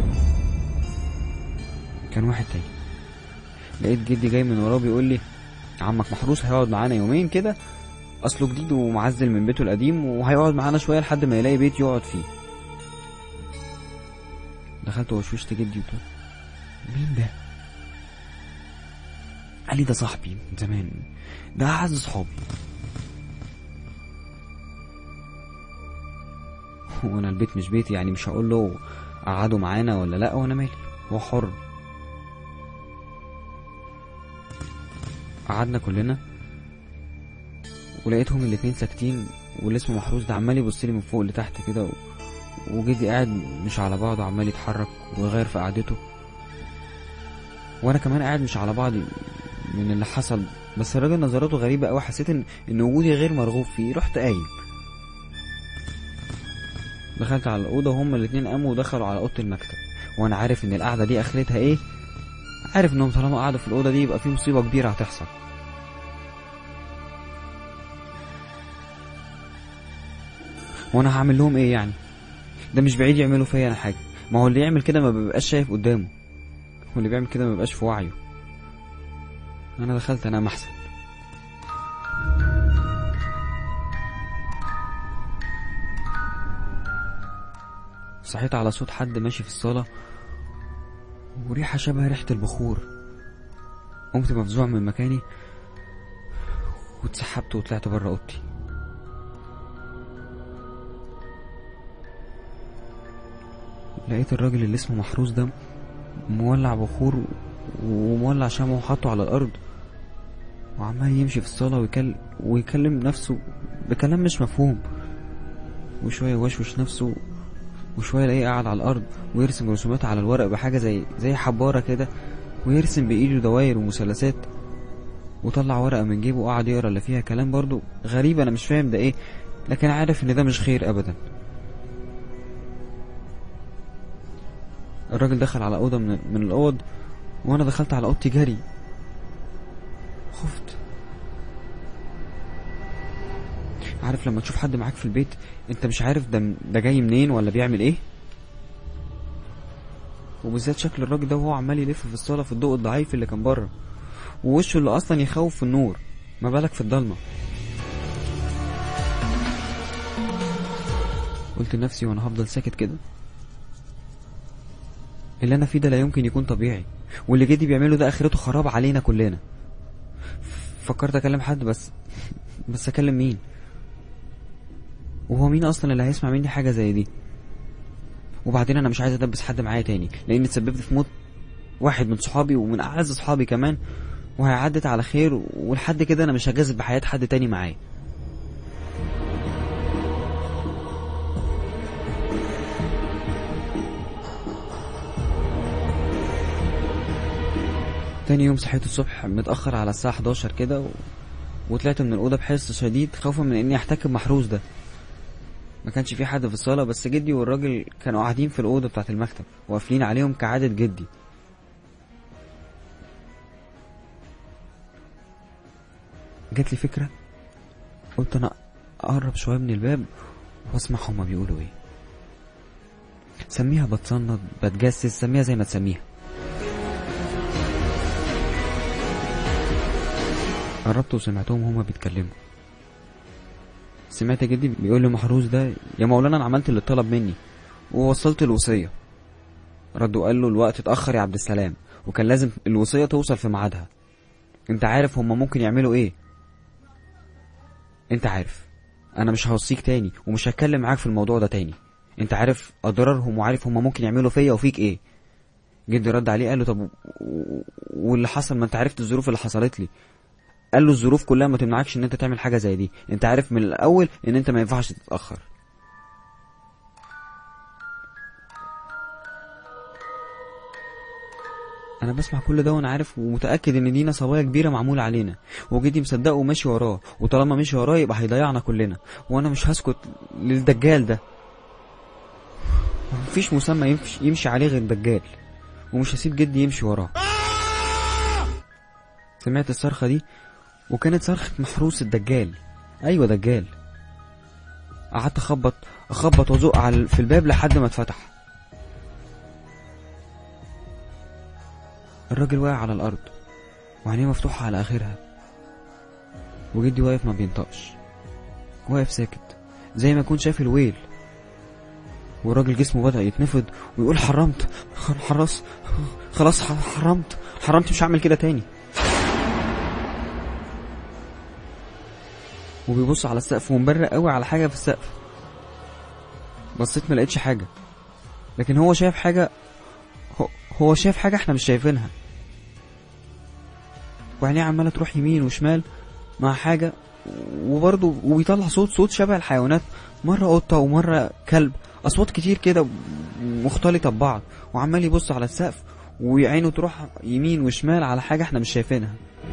S2: كان واحد تاني لقيت جدي جاي من وراه بيقول لي عمك محروس هيقعد معانا يومين كده اصله جديد ومعزل من بيته القديم وهيقعد معانا شويه لحد ما يلاقي بيت يقعد فيه دخلت وشوشت جدي وقلت له، مين ده قال لي ده صاحبي من زمان ده اعز صحابي وانا البيت مش بيتي يعني مش هقول له قعدوا معانا ولا لا وانا مالي هو حر قعدنا كلنا ولقيتهم الاتنين ساكتين واللي اسمه محروس ده عمال يبص لي من فوق لتحت كده و... وجدي قاعد مش على بعضه عمال يتحرك ويغير في قعدته وانا كمان قاعد مش على بعضي من اللي حصل بس الراجل نظراته غريبة قوي حسيت ان ان وجودي غير مرغوب فيه رحت قايم دخلت على الأوضة وهما الاتنين قاموا ودخلوا على أوضة المكتب وأنا عارف إن القعدة دي آخرتها إيه عارف إنهم طالما قعدوا في الأوضة دي يبقى في مصيبة كبيرة هتحصل وأنا هعمل لهم إيه يعني ده مش بعيد يعملوا فيا أنا حاجة ما هو اللي يعمل كده ما بيبقاش شايف قدامه واللي بيعمل كده ما بيبقاش في وعيه أنا دخلت أنام أحسن صحيت على صوت حد ماشي في الصالة وريحة شبه ريحة البخور قمت مفزوع من مكاني واتسحبت وطلعت بره اوضتي لقيت الراجل اللي اسمه محروس ده مولع بخور ومولع شمعه وحطه على الارض وعمال يمشي في الصالة ويكلم, ويكلم نفسه بكلام مش مفهوم وشوية يوشوش نفسه وشوية الاقيه قاعد على الأرض ويرسم رسومات على الورق بحاجة زي زي حبارة كده ويرسم بإيده دواير ومثلثات وطلع ورقة من جيبه وقعد يقرا اللي فيها كلام برضو غريب أنا مش فاهم ده إيه لكن عارف إن ده مش خير أبدا الراجل دخل على أوضة من, من الأوض وأنا دخلت على أوضتي جري خفت عارف لما تشوف حد معاك في البيت انت مش عارف ده ده جاي منين ولا بيعمل ايه وبالذات شكل الراجل ده وهو عمال يلف في الصاله في الضوء الضعيف اللي كان بره ووشه اللي اصلا يخوف في النور ما بالك في الضلمه قلت لنفسي وانا هفضل ساكت كده اللي انا فيه ده لا يمكن يكون طبيعي واللي جدي بيعمله ده اخرته خراب علينا كلنا فكرت اكلم حد بس بس اكلم مين وهو مين اصلا اللي هيسمع مني حاجه زي دي وبعدين انا مش عايز ادبس حد معايا تاني لان تسببت في موت واحد من صحابي ومن اعز صحابي كمان وهيعدت على خير ولحد كده انا مش هجازف بحياه حد تاني معايا تاني يوم صحيت الصبح متأخر على الساعة 11 كده و... وطلعت من الأوضة بحس شديد خوفا من إني أحتك بمحروس ده ما كانش في حد في الصالة بس جدي والراجل كانوا قاعدين في الأوضة بتاعة المكتب وقافلين عليهم كعادة جدي جات لي فكرة قلت أنا أقرب شوية من الباب وأسمع هما بيقولوا إيه سميها بتصنط بتجسس سميها زي ما تسميها قربت وسمعتهم هما بيتكلموا سمعت جدي بيقول لمحروس ده يا مولانا انا عملت اللي طلب مني ووصلت الوصية رد وقال له الوقت اتأخر يا عبد السلام وكان لازم الوصية توصل في ميعادها انت عارف هما ممكن يعملوا ايه انت عارف انا مش هوصيك تاني ومش هتكلم معاك في الموضوع ده تاني انت عارف اضرارهم وعارف هما ممكن يعملوا فيا وفيك ايه جدي رد عليه قال له طب و- و- واللي حصل ما انت عرفت الظروف اللي حصلت لي قال له الظروف كلها ما تمنعكش ان انت تعمل حاجه زي دي انت عارف من الاول ان انت ما ينفعش تتاخر انا بسمع كل ده وانا عارف ومتاكد ان دي نصبايه كبيره معموله علينا وجدي مصدقه وماشي وراه وطالما ماشي وراه يبقى هيضيعنا كلنا وانا مش هسكت للدجال ده مفيش مسمى يمشي, يمشي عليه غير دجال ومش هسيب جدي يمشي وراه سمعت الصرخه دي وكانت صرخة محروس الدجال أيوة دجال قعدت أخبط أخبط وأزق على في الباب لحد ما اتفتح الراجل واقع على الأرض وعينيه مفتوحة على آخرها وجدي واقف ما بينطقش واقف ساكت زي ما يكون شاف الويل والراجل جسمه بدأ يتنفض ويقول حرمت خلاص خلاص حرمت حرمت مش هعمل كده تاني وبيبص على السقف ومبرق قوي على حاجه في السقف بصيت ما لقيتش حاجه لكن هو شايف حاجه هو- هو شايف حاجه احنا مش شايفينها وعينيه عماله تروح يمين وشمال مع حاجه وبرضه وبيطلع صوت صوت شبه الحيوانات مره قطه ومره كلب اصوات كتير كده مختلطه ببعض وعمال يبص على السقف وعينه تروح يمين وشمال على حاجه احنا مش شايفينها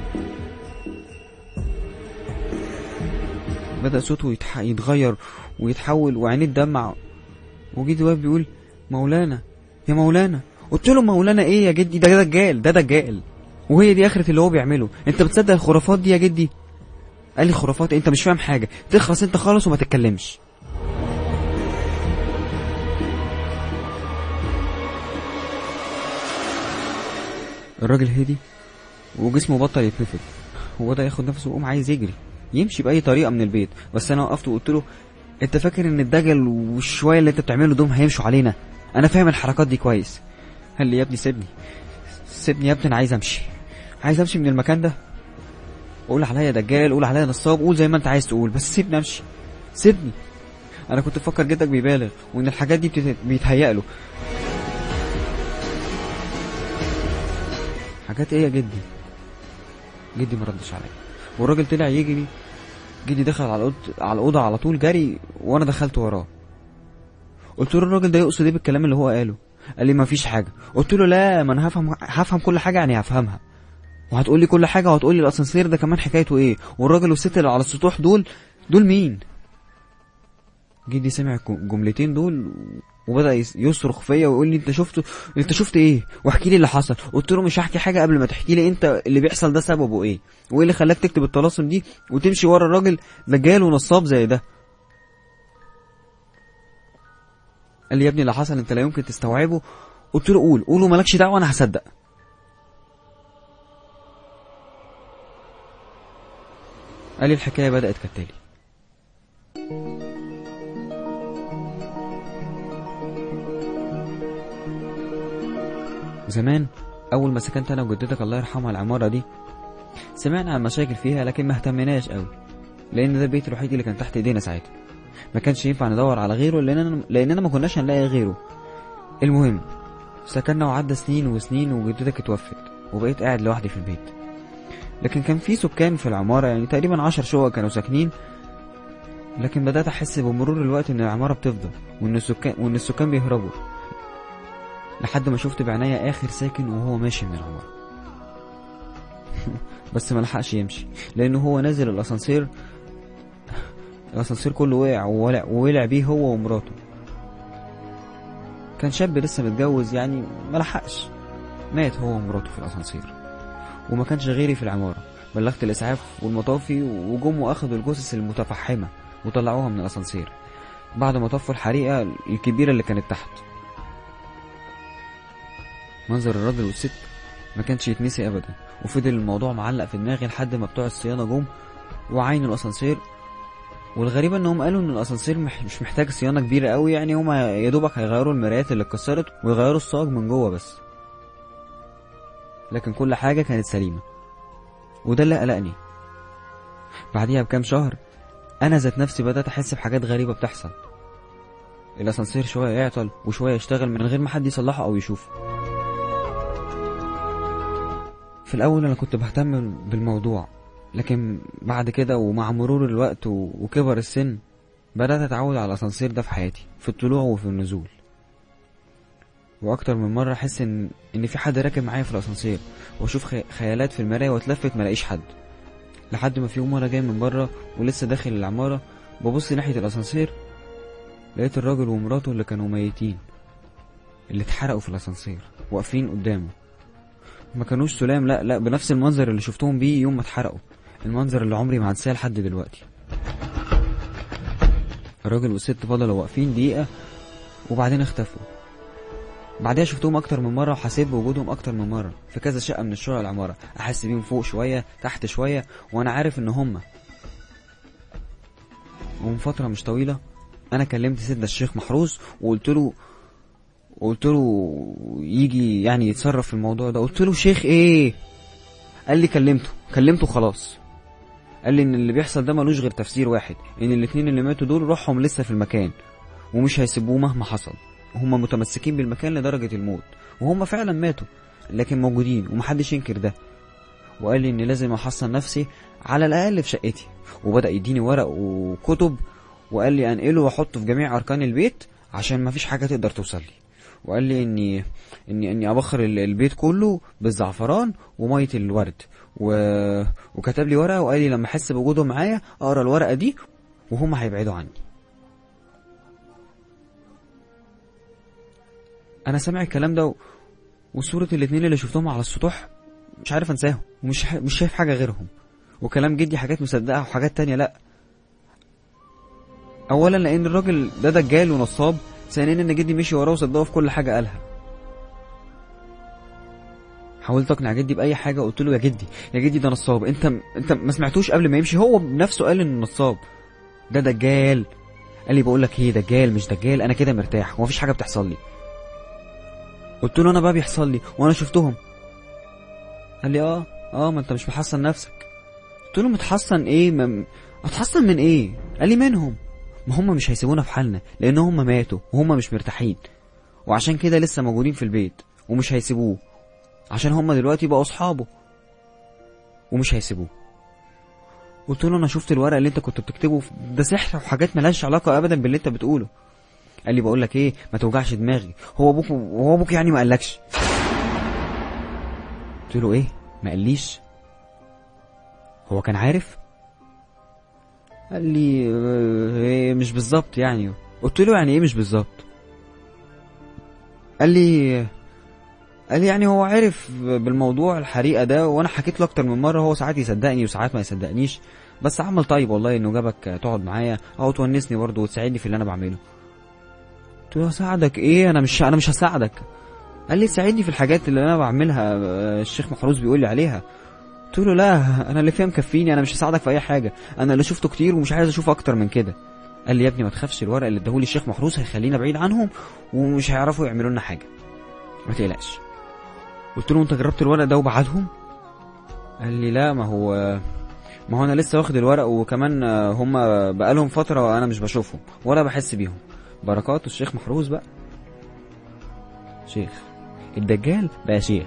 S2: بدأ صوته يتح... يتغير ويتحول وعينيه تدمع وجدي واقف بيقول مولانا يا مولانا قلت له مولانا ايه يا جدي ده دجال ده دجال وهي دي اخرة اللي هو بيعمله انت بتصدق الخرافات دي يا جدي قال لي خرافات انت مش فاهم حاجه تخرس انت خالص وما تتكلمش الراجل هدي وجسمه بطل يتنفض وبدا ياخد نفسه وقوم عايز يجري يمشي باي طريقه من البيت بس انا وقفت وقلت له انت فاكر ان الدجل والشويه اللي انت بتعمله دول هيمشوا علينا انا فاهم الحركات دي كويس قال لي يا ابني سيبني سيبني يا ابني انا عايز امشي عايز امشي من المكان ده قول عليا دجال قول عليا نصاب قول زي ما انت عايز تقول بس سيبني امشي سيبني انا كنت بفكر جدك بيبالغ وان الحاجات دي بتت... بيتهيأ له حاجات ايه يا جدي جدي ما ردش عليا والراجل طلع يجري جدي دخل على الأوضة على الأوضة على طول جري وأنا دخلت وراه قلت له الراجل ده يقصد ايه بالكلام اللي هو قاله قال لي ما فيش حاجة قلت له لا ما أنا هفهم هفهم كل حاجة يعني هفهمها وهتقول لي كل حاجة وهتقول لي الأسانسير ده كمان حكايته ايه والراجل والست اللي على السطوح دول دول مين جدي سمع الجملتين دول وبدا يس- يصرخ فيا ويقول لي انت شفته انت شفت ايه واحكي لي اللي حصل قلت له مش هحكي حاجه قبل ما تحكي لي انت اللي بيحصل ده سببه ايه وايه اللي خلاك تكتب الطلاسم دي وتمشي ورا الراجل دجال ونصاب زي ده قال لي يا ابني اللي حصل انت لا يمكن تستوعبه قلت له قول قول ومالكش دعوه انا هصدق قال لي الحكايه بدات كالتالي زمان اول ما سكنت انا وجدتك الله يرحمها العماره دي سمعنا عن مشاكل فيها لكن ما اهتمناش قوي لان ده البيت الوحيد اللي كان تحت ايدينا ساعتها ما كانش ينفع ندور على غيره لاننا لاننا ما كناش هنلاقي غيره المهم سكننا وعدى سنين وسنين وجدتك اتوفت وبقيت قاعد لوحدي في البيت لكن كان في سكان في العمارة يعني تقريبا عشر شقق كانوا ساكنين لكن بدأت أحس بمرور الوقت إن العمارة بتفضى وإن السكان وإن السكان بيهربوا لحد ما شفت بعناية آخر ساكن وهو ماشي من العمارة بس ما لحقش يمشي لانه هو نازل الاسانسير الاسانسير كله وقع وولع, وولع بيه هو ومراته كان شاب لسه متجوز يعني ما لحقش مات هو ومراته في الاسانسير وما كانش غيري في العماره بلغت الاسعاف والمطافي وجم واخدوا الجثث المتفحمه وطلعوها من الاسانسير بعد ما طفوا الحريقه الكبيره اللي كانت تحت منظر الراجل والست ما كانش يتنسي ابدا وفضل الموضوع معلق في دماغي لحد ما بتوع الصيانه جم وعينوا الاسانسير والغريبه انهم قالوا ان الاسانسير مح- مش محتاج صيانه كبيره قوي يعني هما يا دوبك هيغيروا المرايات اللي اتكسرت ويغيروا الصاج من جوه بس لكن كل حاجه كانت سليمه وده اللي قلقني بعديها بكام شهر انا ذات نفسي بدات احس بحاجات غريبه بتحصل الاسانسير شويه يعطل وشويه يشتغل من غير ما حد يصلحه او يشوفه في الاول انا كنت بهتم بالموضوع لكن بعد كده ومع مرور الوقت و- وكبر السن بدات اتعود على الاسانسير ده في حياتي في الطلوع وفي النزول واكتر من مره احس ان ان في حد راكب معايا في الاسانسير واشوف خي- خيالات في المرايه واتلفت ملاقيش حد لحد ما في يوم وانا جاي من بره ولسه داخل العماره ببص ناحيه الاسانسير لقيت الراجل ومراته اللي كانوا ميتين اللي اتحرقوا في الاسانسير واقفين قدامه ما كانوش سلام لا لا بنفس المنظر اللي شفتهم بيه يوم ما اتحرقوا المنظر اللي عمري ما هنساه لحد دلوقتي الراجل والست فضلوا واقفين دقيقة وبعدين اختفوا بعدها شفتهم اكتر من مرة وحسيت بوجودهم اكتر من مرة في كذا شقة من الشقق العمارة احس بيهم فوق شوية تحت شوية وانا عارف ان هما ومن فترة مش طويلة انا كلمت سيدنا الشيخ محروس وقلت له قلت له يجي يعني يتصرف في الموضوع ده قلت له شيخ ايه قال لي كلمته كلمته خلاص قال لي ان اللي بيحصل ده ملوش غير تفسير واحد ان الاتنين اللي ماتوا دول روحهم لسه في المكان ومش هيسيبوه مهما حصل هم متمسكين بالمكان لدرجة الموت وهم فعلا ماتوا لكن موجودين ومحدش ينكر ده وقال لي ان لازم احصن نفسي على الاقل في شقتي وبدأ يديني ورق وكتب وقال لي انقله واحطه في جميع اركان البيت عشان مفيش حاجة تقدر توصل لي وقال لي اني اني اني ابخر ال- البيت كله بالزعفران وميه الورد و... وكتب لي ورقه وقال لي لما احس بوجودهم معايا اقرا الورقه دي وهم هيبعدوا عني انا سامع الكلام ده و... وصوره الاتنين اللي شفتهم على السطوح مش عارف انساهم ومش ح... مش شايف حاجه غيرهم وكلام جدي حاجات مصدقه وحاجات تانية لا اولا لان الراجل ده دجال ونصاب ثانيا ان جدي مشي وراه وصدقه في كل حاجه قالها حاولت اقنع جدي باي حاجه قلت له يا جدي يا جدي ده نصاب انت انت ما سمعتوش قبل ما يمشي هو بنفسه قال انه نصاب ده دجال قال لي بقول لك ايه دجال مش دجال انا كده مرتاح ومفيش حاجه بتحصل لي قلت له انا بقى بيحصل لي وانا شفتهم قال لي اه اه ما انت مش محصن نفسك قلت له متحصن ايه ما... اتحصن من ايه قال لي منهم ما هم مش هيسيبونا في حالنا لان هم ماتوا وهم مش مرتاحين وعشان كده لسه موجودين في البيت ومش هيسيبوه عشان هم دلوقتي بقوا اصحابه ومش هيسيبوه قلت له انا شفت الورق اللي انت كنت بتكتبه ده سحر وحاجات ملهاش علاقه ابدا باللي انت بتقوله قال لي بقول لك ايه ما توجعش دماغي هو ابوك هو ابوك يعني ما قالكش قلت له ايه ما قاليش هو كان عارف قال لي آه، إيه مش بالظبط يعني قلت له يعني ايه مش بالظبط قال لي قال لي يعني هو عرف بالموضوع الحريقه ده وانا حكيت له اكتر من مره هو ساعات يصدقني وساعات ما يصدقنيش بس عمل طيب والله انه جابك تقعد معايا او تونسني برضه وتساعدني في اللي انا بعمله قلت له اساعدك ايه انا مش انا مش هساعدك قال لي ساعدني في الحاجات اللي انا بعملها آه، الشيخ محروس بيقول لي عليها قلت له لا انا اللي فيها مكفيني انا مش هساعدك في اي حاجه انا اللي شفته كتير ومش عايز اشوف اكتر من كده قال لي يا ابني ما تخافش الورق اللي اداهولي الشيخ محروس هيخلينا بعيد عنهم ومش هيعرفوا يعملوا لنا حاجه ما تقلقش قلت له انت جربت الورق ده وبعدهم قال لي لا ما هو ما هو انا لسه واخد الورق وكمان آه، هم بقالهم فتره وانا مش بشوفهم ولا بحس بيهم بركات الشيخ محروس بقى شيخ الدجال بقى شيخ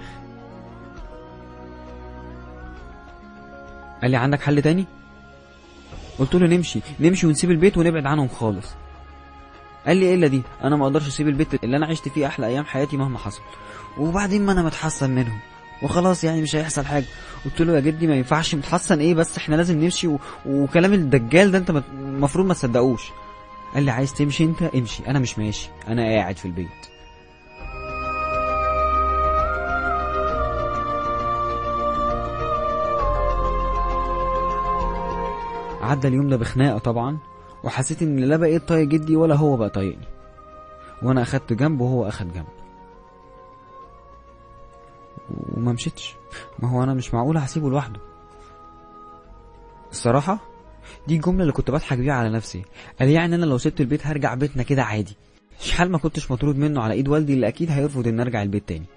S2: قال لي عندك حل تاني قلت له نمشي نمشي ونسيب البيت ونبعد عنهم خالص قال لي ايه الا دي انا ما اقدرش اسيب البيت اللي انا عشت فيه احلى ايام حياتي مهما حصل وبعدين ما انا متحسن منهم وخلاص يعني مش هيحصل حاجه قلت له يا جدي ما ينفعش متحسن ايه بس احنا لازم نمشي و... وكلام الدجال ده انت مت- المفروض ما تصدقوش قال لي عايز تمشي انت امشي انا مش ماشي انا قاعد في البيت عدى اليوم ده بخناقه طبعا وحسيت ان لا بقيت طايق جدي ولا هو بقى طايقني وانا اخدت جنب وهو اخد جنب وما مشيتش ما هو انا مش معقول هسيبه لوحده الصراحه دي الجمله اللي كنت بضحك بيها على نفسي قال يعني انا لو سبت البيت هرجع بيتنا كده عادي شحال ما كنتش مطرود منه على ايد والدي اللي اكيد هيرفض ان ارجع البيت تاني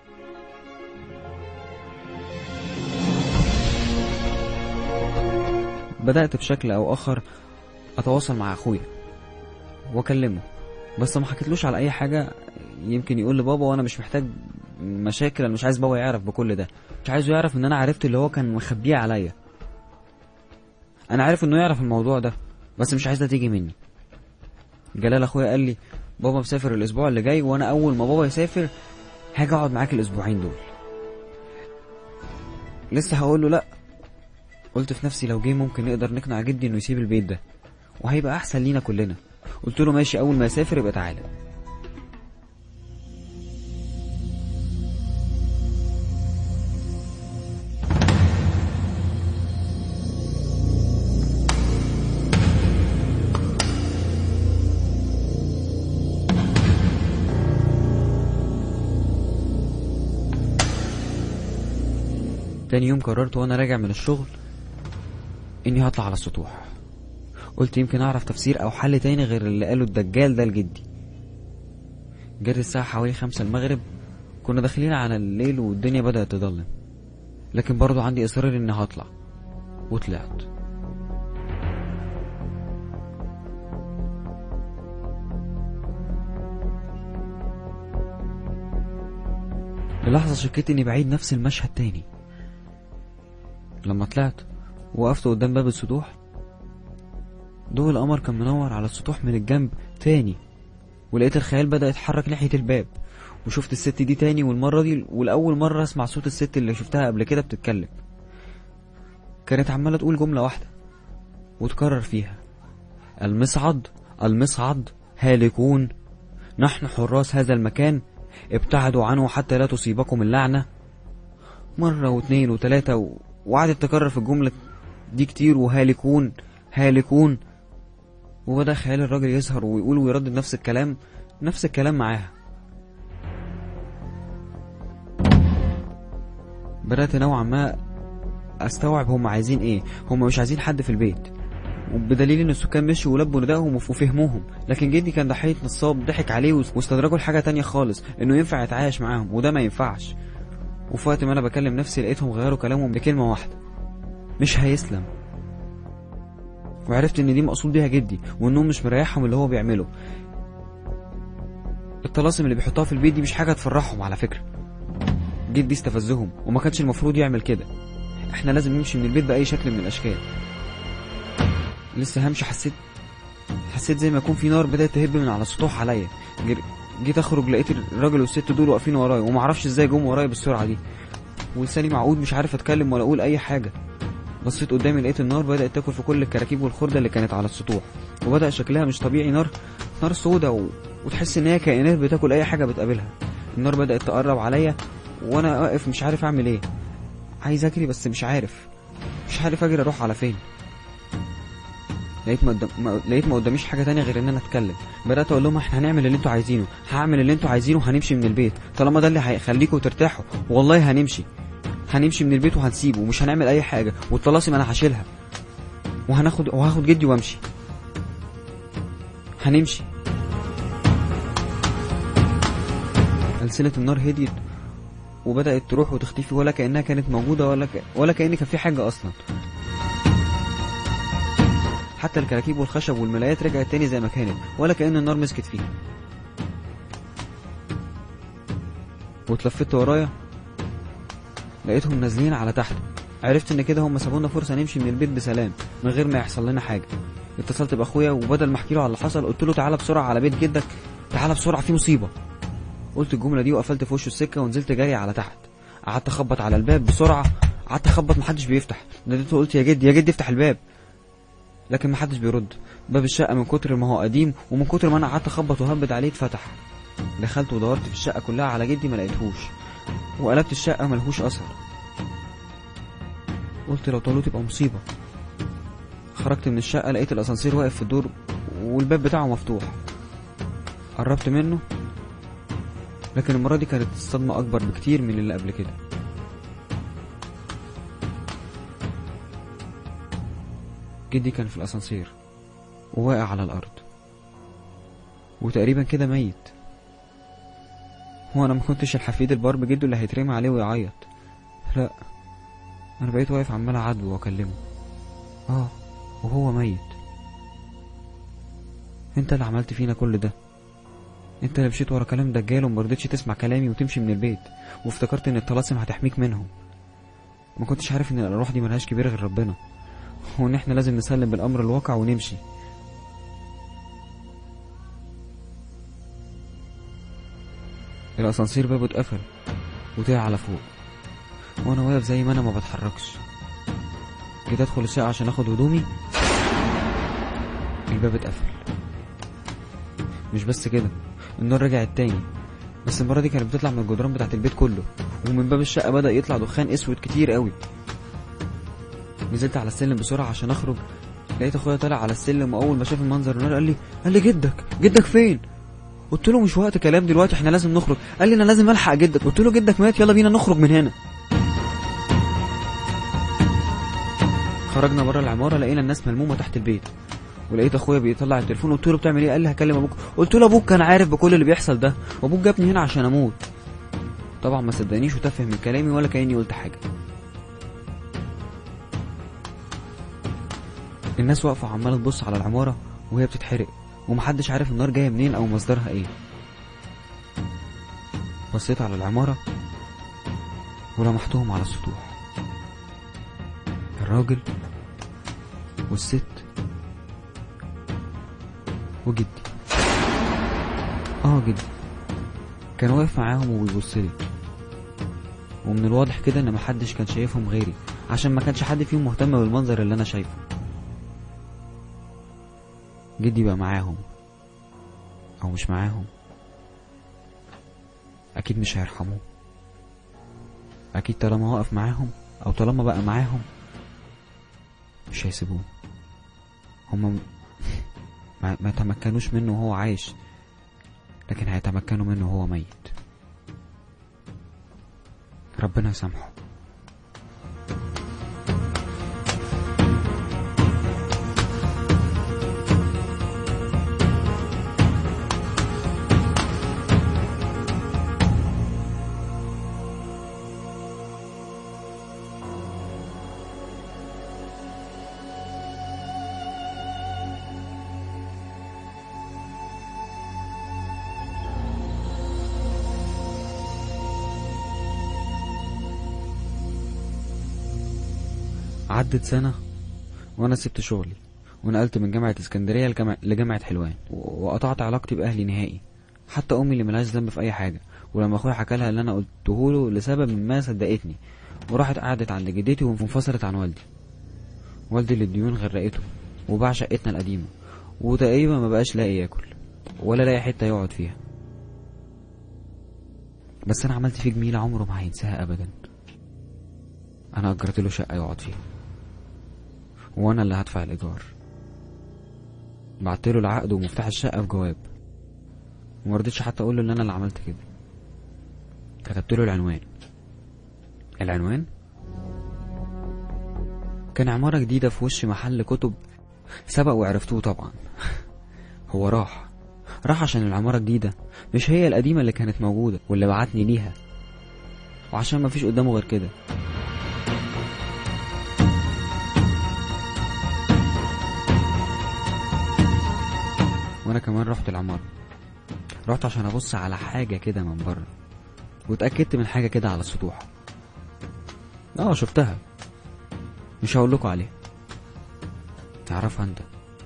S2: بدأت بشكل أو آخر أتواصل مع أخويا وأكلمه بس ما حكيتلوش على أي حاجة يمكن يقول لبابا وأنا مش محتاج مشاكل أنا مش عايز بابا يعرف بكل ده مش عايزه يعرف إن أنا عرفت اللي هو كان مخبيه عليا أنا عارف إنه يعرف الموضوع ده بس مش عايزها تيجي مني جلال أخويا قال لي بابا مسافر الأسبوع اللي جاي وأنا أول ما بابا يسافر هاجي أقعد معاك الأسبوعين دول لسه هقول له لأ قلت في نفسي لو جه ممكن نقدر نقنع جدي انه يسيب البيت ده وهيبقى احسن لينا كلنا قلت له ماشي اول ما يسافر يبقى تعالى تاني يوم قررت وانا راجع من الشغل اني هطلع على السطوح قلت يمكن اعرف تفسير او حل تاني غير اللي قاله الدجال ده لجدي جت الساعة حوالي خمسة المغرب كنا داخلين على الليل والدنيا بدأت تضلم لكن برضو عندي اصرار اني هطلع وطلعت للحظة شكيت اني بعيد نفس المشهد تاني لما طلعت وقفت قدام باب السطوح ضوء القمر كان منور على السطوح من الجنب تاني ولقيت الخيال بدأ يتحرك ناحية الباب وشفت الست دي تاني والمرة دي والأول مرة أسمع صوت الست اللي شفتها قبل كده بتتكلم كانت عمالة تقول جملة واحدة وتكرر فيها المصعد المصعد هالكون نحن حراس هذا المكان ابتعدوا عنه حتى لا تصيبكم اللعنة مرة واتنين وتلاتة و... وقعدت تكرر في الجملة دي كتير وهالكون هالكون وبدأ خيال الراجل يظهر ويقول ويردد نفس الكلام نفس الكلام معاها بدأت نوعا ما استوعب هم عايزين ايه هم مش عايزين حد في البيت وبدليل ان السكان مشوا ولبوا ندائهم وف- وفهموهم لكن جدي كان ضحية نصاب ضحك عليه واس- واستدرجوا لحاجة تانية خالص انه ينفع يتعايش معاهم وده ما ينفعش وفي وقت ما انا بكلم نفسي لقيتهم غيروا كلامهم بكلمة واحدة مش هيسلم وعرفت ان دي مقصود بيها جدي وانهم مش مريحهم اللي هو بيعمله الطلاسم اللي بيحطها في البيت دي مش حاجة تفرحهم على فكرة جدي استفزهم وما كانش المفروض يعمل كده احنا لازم نمشي من البيت بأي شكل من الأشكال لسه همشي حسيت حسيت زي ما يكون في نار بدأت تهب من على السطوح عليا جر... جيت اخرج لقيت الراجل والست دول واقفين ورايا ومعرفش ازاي جم ورايا بالسرعة دي ولساني معقود مش عارف اتكلم ولا اقول اي حاجة بصيت قدامي لقيت النار بدأت تاكل في كل الكراكيب والخردة اللي كانت على السطوح وبدأ شكلها مش طبيعي نار نار سودة و... وتحس ان هي كائنات بتاكل اي حاجة بتقابلها النار بدأت تقرب عليا وانا واقف مش عارف اعمل ايه عايز اجري بس مش عارف مش عارف اجري اروح على فين لقيت ما قدام... ما... لقيت ما قداميش حاجه تانية غير ان انا اتكلم بدات اقول لهم احنا هنعمل اللي انتوا عايزينه هعمل اللي انتوا عايزينه وهنمشي من البيت طالما ده اللي هيخليكم ترتاحوا والله هنمشي هنمشي من البيت وهنسيبه ومش هنعمل اي حاجه والطلاسم انا هشيلها وهناخد وهاخد جدي وامشي هنمشي ألسنة النار هديت وبدأت تروح وتختفي ولا كأنها كانت موجودة ولا ك... ولا كأن كان في حاجة أصلا حتى الكراكيب والخشب والملايات رجعت تاني زي ما كانت ولا كأن النار مسكت فيها واتلفت ورايا لقيتهم نازلين على تحت عرفت ان كده هم سابونا فرصه نمشي من البيت بسلام من غير ما يحصل لنا حاجه اتصلت باخويا وبدل ما احكي له على اللي حصل قلت له تعالى بسرعه على بيت جدك تعالى بسرعه في مصيبه قلت الجمله دي وقفلت في وشه السكه ونزلت جري على تحت قعدت اخبط على الباب بسرعه قعدت اخبط محدش بيفتح ناديته قلت يا جدي يا جدي افتح الباب لكن محدش بيرد باب الشقه من كتر ما هو قديم ومن كتر ما انا قعدت اخبط وهبد عليه اتفتح دخلت ودورت في الشقه كلها على جدي ما لقيتهوش وقلبت الشقه ملهوش اثر قلت لو طلعت تبقى مصيبه خرجت من الشقه لقيت الاسانسير واقف في الدور والباب بتاعه مفتوح قربت منه لكن المرة دي كانت الصدمة أكبر بكتير من اللي قبل كده جدي كان في الأسانسير وواقع على الأرض وتقريبا كده ميت هو أنا ما كنتش الحفيد البار بجده اللي هيترمي عليه ويعيط لا أنا بقيت واقف عمال أعاتبه وأكلمه آه وهو ميت أنت اللي عملت فينا كل ده انت اللي مشيت ورا كلام دجال وما رضيتش تسمع كلامي وتمشي من البيت وافتكرت ان الطلاسم هتحميك منهم ما كنتش عارف ان الارواح دي ملهاش كبير غير ربنا وان احنا لازم نسلم بالامر الواقع ونمشي الاسانسير بابه اتقفل وطلع على فوق وانا واقف زي ما انا ما بتحركش جيت ادخل الشقه عشان اخد هدومي الباب اتقفل مش بس كده النار رجعت تاني بس المرة دي كانت بتطلع من الجدران بتاعت البيت كله ومن باب الشقة بدأ يطلع دخان اسود كتير قوي نزلت على السلم بسرعة عشان اخرج لقيت اخويا طالع على السلم واول ما شاف المنظر النار قال لي قال لي جدك جدك فين قلت له مش وقت كلام دلوقتي احنا لازم نخرج قال لي انا لازم الحق جدك قلت له جدك مات يلا بينا نخرج من هنا خرجنا بره العمارة لقينا الناس ملمومة تحت البيت ولقيت اخويا بيطلع التليفون قلت له بتعمل ايه قال لي هكلم ابوك قلت له ابوك كان عارف بكل اللي بيحصل ده وابوك جابني هنا عشان اموت طبعا ما صدقنيش وتفهم من كلامي ولا كاني قلت حاجه الناس واقفه عماله تبص على العماره وهي بتتحرق ومحدش عارف النار جايه منين او مصدرها ايه بصيت على العماره ولمحتهم على السطوح الراجل والست وجدي اه جدي كان واقف معاهم وبيبص لي ومن الواضح كده ان محدش كان شايفهم غيري عشان ما كانش حد فيهم مهتم بالمنظر اللي انا شايفه جدي بقى معاهم او مش معاهم اكيد مش هيرحموه اكيد طالما وقف معاهم او طالما بقى معاهم مش هيسيبوه هما ما, ما يتمكنوش منه وهو عايش لكن هيتمكنوا منه وهو ميت ربنا يسامحه عدت سنة وأنا سبت شغلي ونقلت من جامعة اسكندرية لجامعة, لجامعة حلوان و- وقطعت علاقتي بأهلي نهائي حتى أمي اللي ملهاش ذنب في أي حاجة ولما أخويا حكى لها اللي أنا قلته له لسبب ما صدقتني وراحت قعدت عند جدتي وانفصلت عن والدي والدي اللي الديون غرقته وباع شقتنا القديمة وتقريبا ما بقاش لاقي ياكل ولا لاقي حتة يقعد فيها بس أنا عملت فيه جميلة عمره ما هينساها أبدا أنا أجرت له شقة يقعد فيها وانا اللي هدفع الايجار بعت له العقد ومفتاح الشقه في جواب وما رضيتش حتى اقول له ان انا اللي عملت كده كتبت له العنوان العنوان كان عمارة جديدة في وش محل كتب سبق وعرفتوه طبعا هو راح راح عشان العمارة جديدة مش هي القديمة اللي كانت موجودة واللي بعتني ليها وعشان مفيش قدامه غير كده وانا كمان رحت العمارة رحت عشان ابص على حاجة كده من بره واتأكدت من حاجة كده على السطوح اه شفتها مش هقول لكم عليها تعرفها انت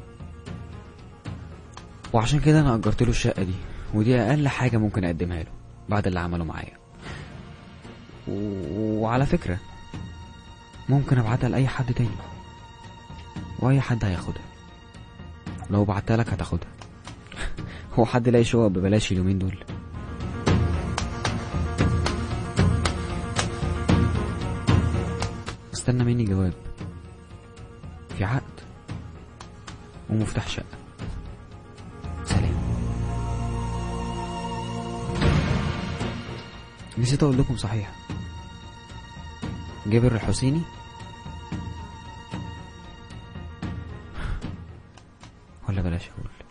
S2: وعشان كده انا اجرت له الشقة دي ودي اقل حاجة ممكن اقدمها له بعد اللي عمله معايا و... وعلى فكرة ممكن ابعتها لأي حد تاني وأي حد هياخدها لو بعتها لك هتاخدها هو حد لاقي شقق ببلاش اليومين دول استنى مني جواب في عقد ومفتاح شقة سلام نسيت اقول لكم صحيح جابر الحسيني ولا بلاش اقول